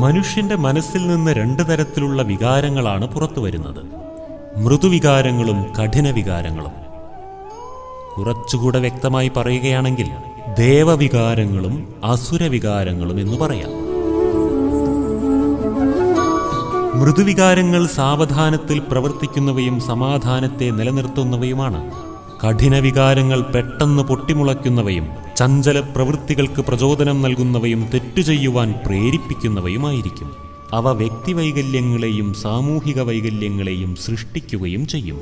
മനുഷ്യന്റെ മനസ്സിൽ നിന്ന് രണ്ട് തരത്തിലുള്ള വികാരങ്ങളാണ് പുറത്തു വരുന്നത് മൃദുവികാരങ്ങളും കഠിന വികാരങ്ങളും കുറച്ചുകൂടെ വ്യക്തമായി പറയുകയാണെങ്കിൽ ദേവവികാരങ്ങളും അസുരവികാരങ്ങളും എന്ന് പറയാം മൃദുവികാരങ്ങൾ സാവധാനത്തിൽ പ്രവർത്തിക്കുന്നവയും സമാധാനത്തെ നിലനിർത്തുന്നവയുമാണ് കഠിന വികാരങ്ങൾ പെട്ടെന്ന് പൊട്ടിമുളയ്ക്കുന്നവയും ചഞ്ചല പ്രവൃത്തികൾക്ക് പ്രചോദനം നൽകുന്നവയും തെറ്റു ചെയ്യുവാൻ പ്രേരിപ്പിക്കുന്നവയുമായിരിക്കും അവ വ്യക്തിവൈകല്യങ്ങളെയും സാമൂഹിക വൈകല്യങ്ങളെയും സൃഷ്ടിക്കുകയും ചെയ്യും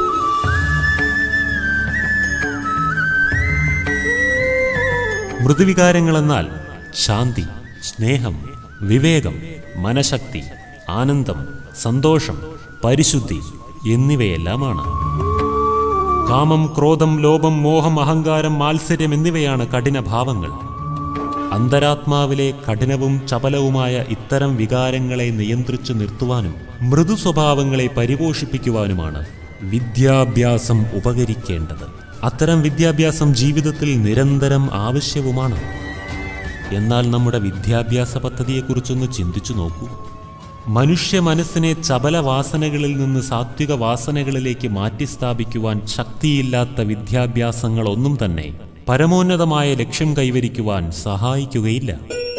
മൃദുവികാരങ്ങളെന്നാൽ ശാന്തി സ്നേഹം വിവേകം മനഃശക്തി ആനന്ദം സന്തോഷം പരിശുദ്ധി എന്നിവയെല്ലാമാണ് കാമം ക്രോധം ലോഭം മോഹം അഹങ്കാരം മാത്സര്യം എന്നിവയാണ് കഠിന ഭാവങ്ങൾ അന്തരാത്മാവിലെ കഠിനവും ചപലവുമായ ഇത്തരം വികാരങ്ങളെ നിയന്ത്രിച്ചു നിർത്തുവാനും മൃദു സ്വഭാവങ്ങളെ പരിപോഷിപ്പിക്കുവാനുമാണ് വിദ്യാഭ്യാസം ഉപകരിക്കേണ്ടത് അത്തരം വിദ്യാഭ്യാസം ജീവിതത്തിൽ നിരന്തരം ആവശ്യവുമാണ് എന്നാൽ നമ്മുടെ വിദ്യാഭ്യാസ പദ്ധതിയെക്കുറിച്ചൊന്ന് ചിന്തിച്ചു നോക്കൂ മനുഷ്യ മനസ്സിനെ ചപല വാസനകളിൽ നിന്ന് സാത്വിക വാസനകളിലേക്ക് മാറ്റിസ്ഥാപിക്കുവാൻ ശക്തിയില്ലാത്ത വിദ്യാഭ്യാസങ്ങളൊന്നും തന്നെ പരമോന്നതമായ ലക്ഷ്യം കൈവരിക്കുവാൻ സഹായിക്കുകയില്ല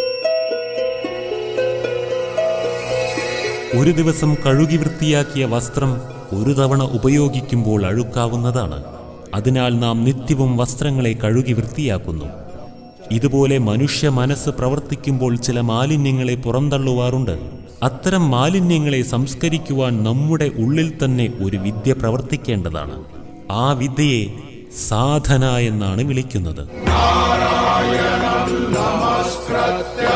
ഒരു ദിവസം കഴുകി വൃത്തിയാക്കിയ വസ്ത്രം ഒരു തവണ ഉപയോഗിക്കുമ്പോൾ അഴുക്കാവുന്നതാണ് അതിനാൽ നാം നിത്യവും വസ്ത്രങ്ങളെ കഴുകി വൃത്തിയാക്കുന്നു ഇതുപോലെ മനുഷ്യ മനസ്സ് പ്രവർത്തിക്കുമ്പോൾ ചില മാലിന്യങ്ങളെ പുറന്തള്ളുവാറുണ്ട് അത്തരം മാലിന്യങ്ങളെ സംസ്കരിക്കുവാൻ നമ്മുടെ ഉള്ളിൽ തന്നെ ഒരു വിദ്യ പ്രവർത്തിക്കേണ്ടതാണ് ആ വിദ്യയെ സാധന എന്നാണ് വിളിക്കുന്നത് നമസ്കൃത്യ